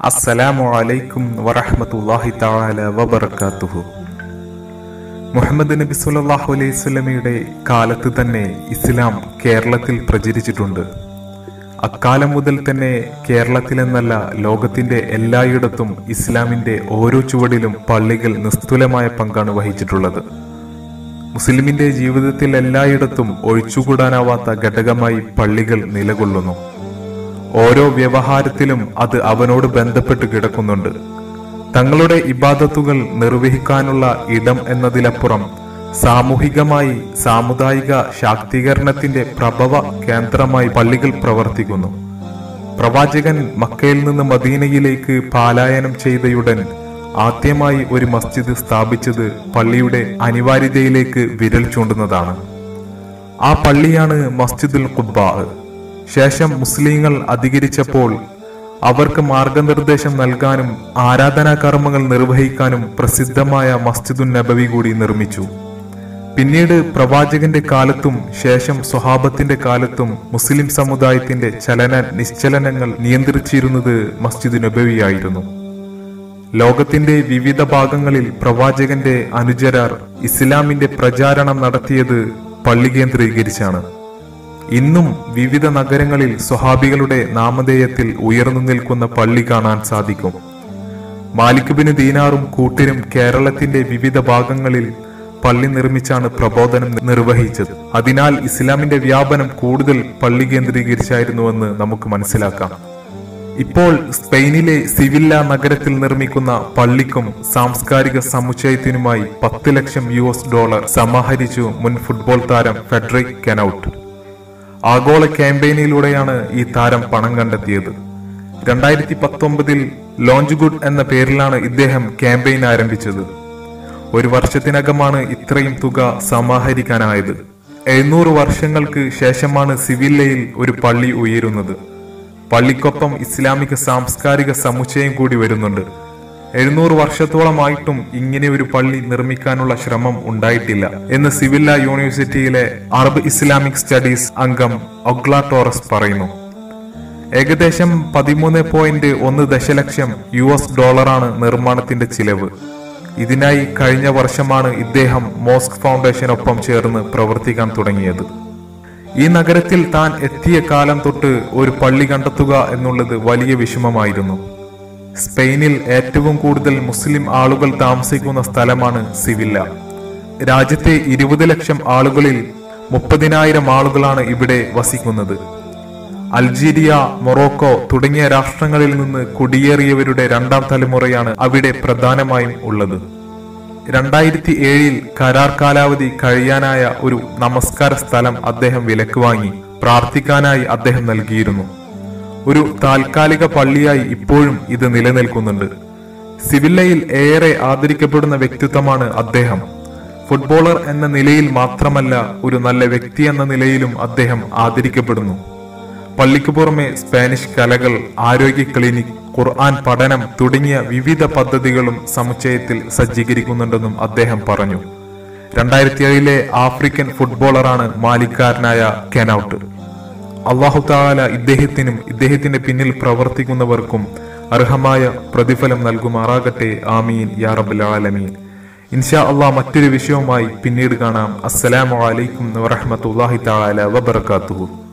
അസ്സലാമു അലൈക്കും വറഹ്മത്തുള്ളാഹി തആല വബറകാതുഹു മുഹമ്മദ് നബി സല്ലല്ലാഹു അലൈഹി വസല്ലമയുടെ കാലത്ത് തന്നെ ഇസ്ലാം കേരളത്തിൽ പ്രചരിച്ചിട്ടുണ്ട് അക്കാലം മുതൽ തന്നെ കേരളത്തിലെന്നല്ല ലോകത്തിന്റെ എല്ലായിടത്തും ഇസ്ലാമിന്റെ ഓരോ ചുവടിലും പള്ളികൾ നിസ്തുലമായ പങ്കാണ് വഹിച്ചിട്ടുള്ളത് മുസ്ലിമിന്റെ ജീവിതത്തിൽ എല്ലായിടത്തും ഒഴിച്ചുകൂടാനാവാത്ത ഘടകമായി പള്ളികൾ നിലകൊള്ളുന്നു ഓരോ വ്യവഹാരത്തിലും അത് അവനോട് ബന്ധപ്പെട്ട് കിടക്കുന്നുണ്ട് തങ്ങളുടെ ഇബാദത്തുകൾ നിർവഹിക്കാനുള്ള ഇടം എന്നതിലപ്പുറം സാമൂഹികമായി സാമുദായിക ശാക്തീകരണത്തിന്റെ പ്രഭവ കേന്ദ്രമായി പള്ളികൾ പ്രവർത്തിക്കുന്നു പ്രവാചകൻ മക്കയിൽ നിന്ന് മദീനയിലേക്ക് പാലായനം ചെയ്തയുടൻ ആദ്യമായി ഒരു മസ്ജിദ് സ്ഥാപിച്ചത് പള്ളിയുടെ അനിവാര്യതയിലേക്ക് വിരൽ ചൂണ്ടുന്നതാണ് ആ പള്ളിയാണ് മസ്ജിദുൽ ഖുബ്ബാ ശേഷം മുസ്ലിങ്ങൾ അധികരിച്ചപ്പോൾ അവർക്ക് മാർഗനിർദ്ദേശം നൽകാനും ആരാധനാ കർമ്മങ്ങൾ നിർവഹിക്കാനും പ്രസിദ്ധമായ മസ്ജിദുൻ നബവി കൂടി നിർമ്മിച്ചു പിന്നീട് പ്രവാചകന്റെ കാലത്തും ശേഷം സ്വഹാബത്തിന്റെ കാലത്തും മുസ്ലിം സമുദായത്തിന്റെ ചലന നിശ്ചലനങ്ങൾ നിയന്ത്രിച്ചിരുന്നത് മസ്ജിദ് നബവിയായിരുന്നു ലോകത്തിന്റെ വിവിധ ഭാഗങ്ങളിൽ പ്രവാചകന്റെ അനുചരർ ഇസ്ലാമിന്റെ പ്രചാരണം നടത്തിയത് പള്ളി കേന്ദ്രീകരിച്ചാണ് ഇന്നും വിവിധ നഗരങ്ങളിൽ സ്വഹാബികളുടെ നാമധേയത്തിൽ ഉയർന്നു നിൽക്കുന്ന പള്ളി കാണാൻ സാധിക്കും മാലിക് ബിൻ ദീനാറും കൂട്ടിനും കേരളത്തിന്റെ വിവിധ ഭാഗങ്ങളിൽ പള്ളി നിർമ്മിച്ചാണ് പ്രബോധനം നിർവഹിച്ചത് അതിനാൽ ഇസ്ലാമിന്റെ വ്യാപനം കൂടുതൽ പള്ളി കേന്ദ്രീകരിച്ചായിരുന്നുവെന്ന് നമുക്ക് മനസ്സിലാക്കാം ഇപ്പോൾ സ്പെയിനിലെ സിവില്ല നഗരത്തിൽ നിർമ്മിക്കുന്ന പള്ളിക്കും സാംസ്കാരിക സമുച്ചയത്തിനുമായി പത്ത് ലക്ഷം യു എസ് ഡോളർ സമാഹരിച്ചു മുൻ ഫുട്ബോൾ താരം ഫെഡറിക് കെനൌട്ട് ആഗോള ക്യാമ്പയിനിലൂടെയാണ് ഈ താരം പണം കണ്ടെത്തിയത് രണ്ടായിരത്തി പത്തൊമ്പതിൽ ലോഞ്ച് ഗുഡ് എന്ന പേരിലാണ് ഇദ്ദേഹം ക്യാമ്പയിൻ ആരംഭിച്ചത് ഒരു വർഷത്തിനകമാണ് ഇത്രയും തുക സമാഹരിക്കാനായത് എഴുന്നൂറ് വർഷങ്ങൾക്ക് ശേഷമാണ് സിവില്ലയിൽ ഒരു പള്ളി ഉയരുന്നത് പള്ളിക്കൊപ്പം ഇസ്ലാമിക സാംസ്കാരിക സമുച്ചയം കൂടി വരുന്നുണ്ട് എഴുന്നൂറ് വർഷത്തോളമായിട്ടും ഇങ്ങനെ ഒരു പള്ളി നിർമ്മിക്കാനുള്ള ശ്രമം ഉണ്ടായിട്ടില്ല എന്ന് സിവില്ല യൂണിവേഴ്സിറ്റിയിലെ അറബ് ഇസ്ലാമിക് സ്റ്റഡീസ് അംഗം ഒഗ്ല ടോറസ് പറയുന്നു ഏകദേശം പതിമൂന്ന് പോയിന്റ് ഒന്ന് ദശലക്ഷം യു എസ് ഡോളറാണ് നിർമ്മാണത്തിന്റെ ചിലവ് ഇതിനായി കഴിഞ്ഞ വർഷമാണ് ഇദ്ദേഹം മോസ്ക് ഫൗണ്ടേഷനൊപ്പം ചേർന്ന് പ്രവർത്തിക്കാൻ തുടങ്ങിയത് ഈ നഗരത്തിൽ താൻ എത്തിയ കാലം തൊട്ട് ഒരു പള്ളി കണ്ടെത്തുക എന്നുള്ളത് വലിയ വിഷമമായിരുന്നു സ്പെയിനിൽ ഏറ്റവും കൂടുതൽ മുസ്ലിം ആളുകൾ താമസിക്കുന്ന സ്ഥലമാണ് സിവില്ല രാജ്യത്തെ ഇരുപത് ലക്ഷം ആളുകളിൽ മുപ്പതിനായിരം ആളുകളാണ് ഇവിടെ വസിക്കുന്നത് അൾജീരിയ മൊറോക്കോ തുടങ്ങിയ രാഷ്ട്രങ്ങളിൽ നിന്ന് കുടിയേറിയവരുടെ രണ്ടാം തലമുറയാണ് അവിടെ പ്രധാനമായും ഉള്ളത് രണ്ടായിരത്തി ഏഴിൽ കരാർ കാലാവധി കഴിയാനായ ഒരു നമസ്കാര സ്ഥലം അദ്ദേഹം വിലക്ക് വാങ്ങി പ്രാർത്ഥിക്കാനായി അദ്ദേഹം നൽകിയിരുന്നു ഒരു താൽക്കാലിക പള്ളിയായി ഇപ്പോഴും ഇത് നിലനിൽക്കുന്നുണ്ട് സിവില്ലയിൽ ഏറെ ആദരിക്കപ്പെടുന്ന വ്യക്തിത്വമാണ് അദ്ദേഹം ഫുട്ബോളർ എന്ന നിലയിൽ മാത്രമല്ല ഒരു നല്ല വ്യക്തി എന്ന നിലയിലും അദ്ദേഹം ആദരിക്കപ്പെടുന്നു പള്ളിക്ക് പുറമെ സ്പാനിഷ് കലകൾ ആരോഗ്യ ക്ലിനിക് ഖുർആൻ പഠനം തുടങ്ങിയ വിവിധ പദ്ധതികളും സമുച്ചയത്തിൽ സജ്ജീകരിക്കുന്നുണ്ടെന്നും അദ്ദേഹം പറഞ്ഞു രണ്ടായിരത്തി ഏഴിലെ ആഫ്രിക്കൻ ഫുട്ബോളറാണ് മാലിക്കാരനായ കെനൌട്ട് അള്ളാഹു താല ഇദ്ദേഹത്തിനും ഇദ്ദേഹത്തിന്റെ പിന്നിൽ പ്രവർത്തിക്കുന്നവർക്കും അർഹമായ പ്രതിഫലം നൽകുമാറാകട്ടെ ആമീൻ യാ റബ്ബുൽ ആലമീൻ ഇൻഷാ അള്ളാഹ് മറ്റൊരു വിഷയവുമായി പിന്നീട് കാണാം അസ്സലാമു അലൈക്കും വറഹ്മത്തുള്ളാഹി തആല വബറകാതുഹു